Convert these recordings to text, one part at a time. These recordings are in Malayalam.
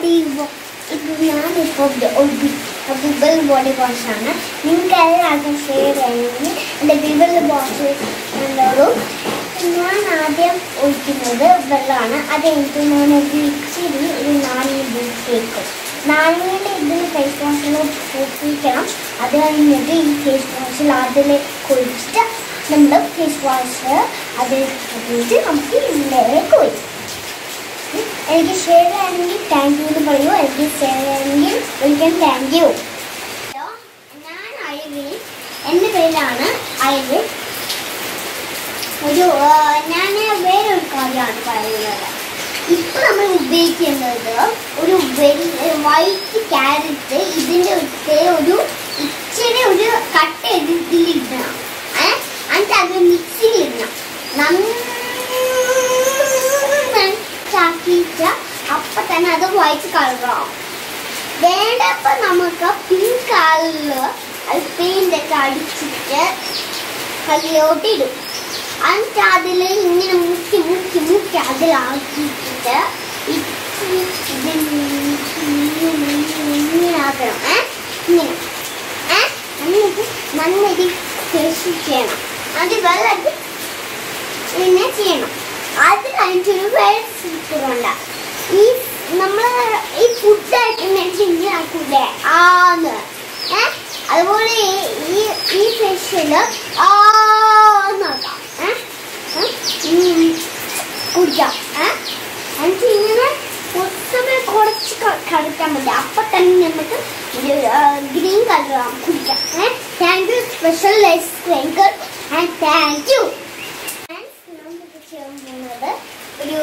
ബോഡി ഇത് ഞാനിപ്പോൾ ബിബിൾ ബോഡി വാഷാണ് നിങ്ങൾക്ക് എല്ലാവർക്കും ഷെയർ ചെയ്യണമെങ്കിൽ എൻ്റെ ബിബിൾ വാഷ് ഉള്ളതും ഞാൻ ആദ്യം ഒഴിക്കുന്നത് വെള്ളമാണ് അത് കഴിഞ്ഞിട്ട് ഞാൻ ഒരു ഇച്ചിരി ഒരു നാളികേരി തേക്കും നാളികേരി ഇതിൽ ഫേസ് വാഷിൽ ഒപ്പിക്കണം അത് കഴിഞ്ഞിട്ട് ഈ ഫേസ് വാഷിൽ അതിൽ കുഴിച്ചിട്ട് നമ്മൾ ഫേസ് വാഷ് അതിൽ ഇട്ടിട്ട് നമുക്ക് ഇതിലേക്ക് ഒഴിക്കും എനിക്ക് ഷെയർ ചെയ്യണമെങ്കിൽ താങ്ക് യു എന്ന് പറയൂ എനിക്ക് ഷെയർ ചെയ്യണമെങ്കിൽ ഒരിക്കലും താങ്ക് യു ഹലോ ഞാൻ അയവി എൻ്റെ പേരാണ് അയവി ഒരു ഞാൻ വേറൊരു കാര്യമാണ് പറയുന്നത് ഇപ്പം നമ്മൾ ഉപയോഗിക്കുന്നത് ഒരു വൈറ്റ് ക്യാരറ്റ് ഇതിൻ്റെ ഉള്ളിൽ ഒരു ഇച്ചിരി ഒരു കട്ട ഇതിലിടണം ഏഹ് എന്നിട്ട് അത് മിക്സിയിൽ ഇടണം നന്നാക്കിയിട്ട് അപ്പം തന്നെ അത് വൈറ്റ് കളറാവും വേണ്ടപ്പോൾ നമുക്ക് പിങ്ക് കളറിൽ അത് പെയിൻ്റൊക്കെ അടിച്ചിട്ട് കയ്യിലോട്ട് ഇടും എന്നിട്ട് അതിൽ ഇങ്ങനെ മുക്കി മുക്കി മുക്കി അതിലാക്കിയിട്ട് ഇച്ചിരി ഇതിങ്ങനെ ഇങ്ങനെ ആക്കണം ഏ ഇങ്ങനെ ഏ എന്നിട്ട് നന്നായിട്ട് ഫേസ് ചെയ്യണം അത് വെള്ളത്തിൽ പിന്നെ ചെയ്യണം അത് കഴിഞ്ഞിട്ടൊരു വേണ്ട ഈ നമ്മൾ ഈ ഫുഡായിട്ട് ഇങ്ങനെ ആക്കൂലേ ആന്ന് ഏ അതുപോലെ ഈ- ഈ ഈ ഫിഷില് ആന്നാക്കാം ഏ ഏ? ഉം. കുടിക്കാം ഏ എന്നിട്ട് ഇങ്ങനെ ഒട്ടുമേ കുറച്ച് ക- കടിക്കാൻ മതി അപ്പൊ തന്നെ നമുക്ക് ഗ്രീൻ കളർ കുടിക്കാം ഏ താങ്ക് യു സ്പെഷ്യൽ ലൈസ് ക്രേങ്കർ ആൻഡ് താങ്ക് യു നമുക്ക് ചെയ്യാൻ പോകുന്നത് ഒരു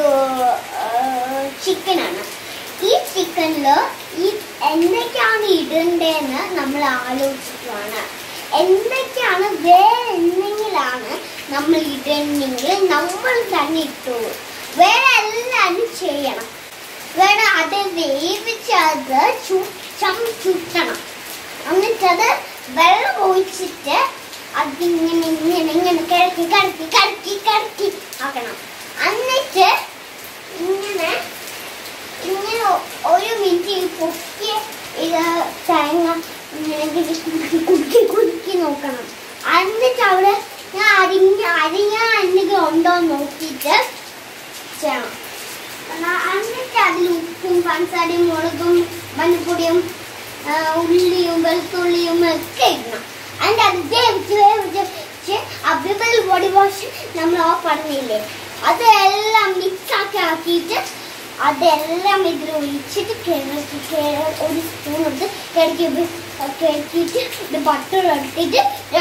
ചിക്കനാണ് ഈ ചിക്കനിൽ ഈ എന്തൊക്കെയാണ് ഇടണ്ടേന്ന് നമ്മൾ ആലോചിക്കുകയാണ് എന്തൊക്കെയാണ് വേറെ എന്തെങ്കിലാണ് നമ്മൾ ഇടണമെങ്കിൽ നമ്മൾ തന്നെ ഇട്ടോളൂ വേറെ എല്ലാവരും ചെയ്യണം വേറെ അത് വേവിച്ചത് ചുറ്റം ചുറ്റണം എന്നിട്ടത് വെള്ളം ഒഴിച്ചിട്ട് അതിങ്ങനെ ഇങ്ങനെ ഇങ്ങനെ കിടക്കി കിടക്കി കിടക്കി കിടക്കി ആക്കണം എന്നിട്ട് ഇങ്ങനെ ഇങ്ങനെ ഒരു മിനിറ്റ് പൊക്കി ഇത് തേങ്ങ ഇങ്ങനെ കുടുക്കി കുടുക്കി കുടുക്കി നോക്കണം എന്നിട്ട് അവിടെ ഞാൻ അരിഞ്ഞ അരിഞ്ഞ എന്തെങ്കിലും ഉണ്ടോ എന്ന് നോക്കിയിട്ട് ചെയ്യണം എന്നാ- എന്നിട്ട് അതിൽ ഉപ്പും പഞ്ചസാരയും മുളകും മഞ്ഞപ്പൊടിയും ആ, ഉള്ളിയും വെളുത്തുള്ളിയും ഒക്കെ ഇടണം എന്നിട്ട് അത് വേവിച്ച് വേവിച്ച് വെച്ച് അബിബൽ ബോഡി വാഷ് നമ്മൾ ആ പറഞ്ഞില്ലേ അതെല്ലാം മിക്സ് ആക്കി ആക്കിയിട്ട് അതെല്ലാം ഇതിൽ ഒഴിച്ചിട്ട് കിഴക്കി കിഴ- ഒരു സ്പൂൺ എടുത്ത് കിഴക്കി കിഴക്കിയിട്ട് ഇത് ബട്ടർ എടുത്തിട്ട്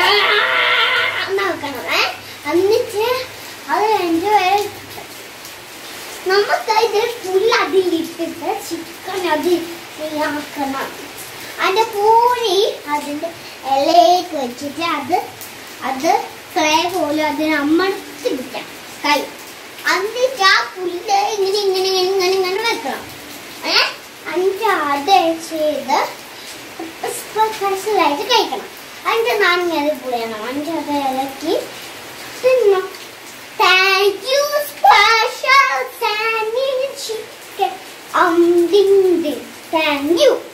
എന്നാക്കണം ഏ എന്നിട്ട് അത് എൻജോയ് നമുക്ക് ഇത് ഫുൾ അതിലിട്ടിട്ട് ചിക്കൻ അതിൽ ആക്കണം അതിന്റെ പൂരി അതിന്റെ ഇലയൊക്കെ വെച്ചിട്ട് അത് അത് ഫ്രൈ പോലെ അതിന് അമർത്തി പിടിക്കാം കൈ എന്നിട്ട് ആ പുല്ല് ഇങ്ങനെ ഇങ്ങനെ ഇങ്ങനെ ഇങ്ങനെ ഇങ്ങനെ വെക്കണം ഏ എന്നിട്ട് അത് ചെയ്ത് സ്പെഷ്യലായിട്ട് കഴിക്കണം അതിന്റെ നാരങ്ങ പുളിയണം എന്നിട്ട് അത് ഇളക്കി തിന്നണം Thank you, special Sandy chicken. Um, ding ding. Thank you.